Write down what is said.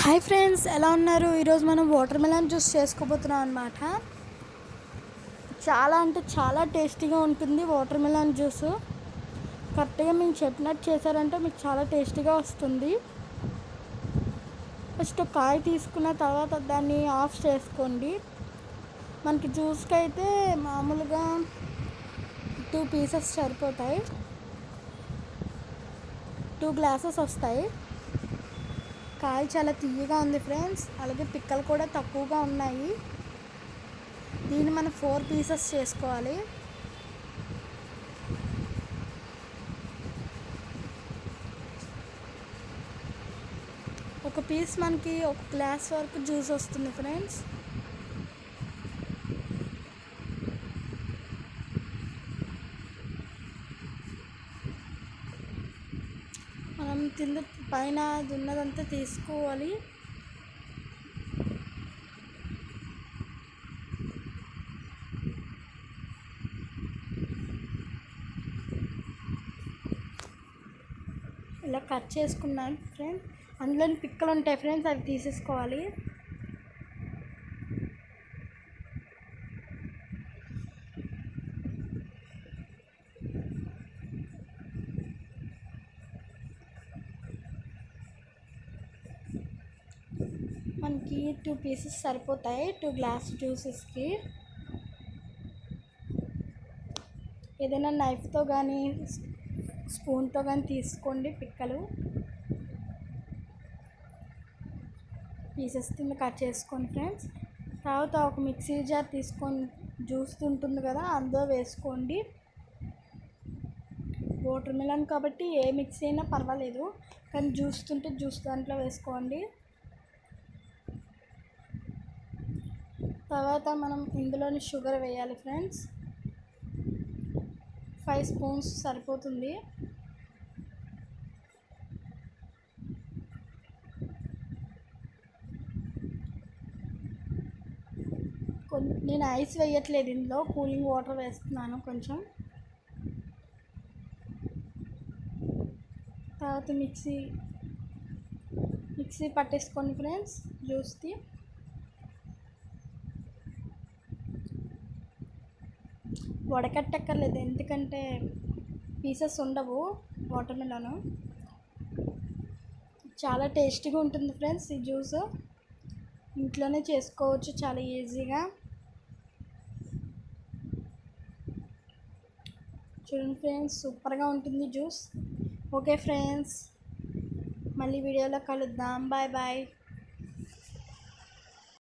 hi friends ఎలా ఉన్నారు ఈరోజు మనం వాటర్ మెలన్ జ్యూస్ చేసుకోబోతున్నాం అనమాట చాలా అంటే చాలా టేస్టీగా ఉంటుంది వాటర్ మెలన్ జ్యూస్ కరెక్ట్గా మేము చెప్పినట్టు చేశారంటే మీకు చాలా టేస్టీగా వస్తుంది ఫస్ట్ ఒక కాయ తీసుకున్న తర్వాత దాన్ని ఆఫ్ చేసుకోండి మనకి జ్యూస్కి అయితే మామూలుగా టూ పీసెస్ సరిపోతాయి టూ గ్లాసెస్ వస్తాయి కాయ చాలా తీయగా ఉంది ఫ్రెండ్స్ అలాగే పిక్కలు కూడా తక్కువగా ఉన్నాయి దీన్ని మనం ఫోర్ పీసెస్ చేసుకోవాలి ఒక పీస్ మనకి ఒక గ్లాస్ వరకు జ్యూస్ వస్తుంది ఫ్రెండ్స్ మనం కింద పైన అది ఉన్నదంతా తీసుకోవాలి ఇలా కట్ చేసుకున్నాను ఫ్రెండ్స్ అందులో పిక్కలు ఉంటాయి ఫ్రెండ్స్ అవి తీసేసుకోవాలి మనకి టూ పీసెస్ సరిపోతాయి టూ గ్లాస్ జ్యూసెస్కి ఏదైనా నైఫ్తో కానీ స్పూన్తో కానీ తీసుకోండి పిక్కలు పీసెస్ కింద కట్ చేసుకోండి ఫ్రెండ్స్ తర్వాత ఒక మిక్సీ జార్ తీసుకొని జ్యూస్ ఉంటుంది కదా అందులో వేసుకోండి వాటర్ మిలన్ కాబట్టి ఏ మిక్సీ అయినా పర్వాలేదు కానీ జ్యూస్ తింటే జ్యూస్ దాంట్లో వేసుకోండి తర్వాత మనం ఇందులోని షుగర్ వేయాలి ఫ్రెండ్స్ ఫైవ్ స్పూన్స్ సరిపోతుంది కొన్ని నేను ఐస్ వేయట్లేదు ఇందులో కూలింగ్ వాటర్ వేస్తున్నాను కొంచెం తర్వాత మిక్సీ మిక్సీ పట్టేసుకోండి ఫ్రెండ్స్ జ్యూస్కి వడకట్టక్కర్లేదు ఎందుకంటే పీసెస్ ఉండవు వాటర్ మిలన్ చాలా టేస్టీగా ఉంటుంది ఫ్రెండ్స్ ఈ జ్యూస్ ఇంట్లోనే చేసుకోవచ్చు చాలా ఈజీగా చూడండి ఫ్రెండ్స్ సూపర్గా ఉంటుంది జ్యూస్ ఓకే ఫ్రెండ్స్ మళ్ళీ వీడియోలో కలుద్దాం బాయ్ బాయ్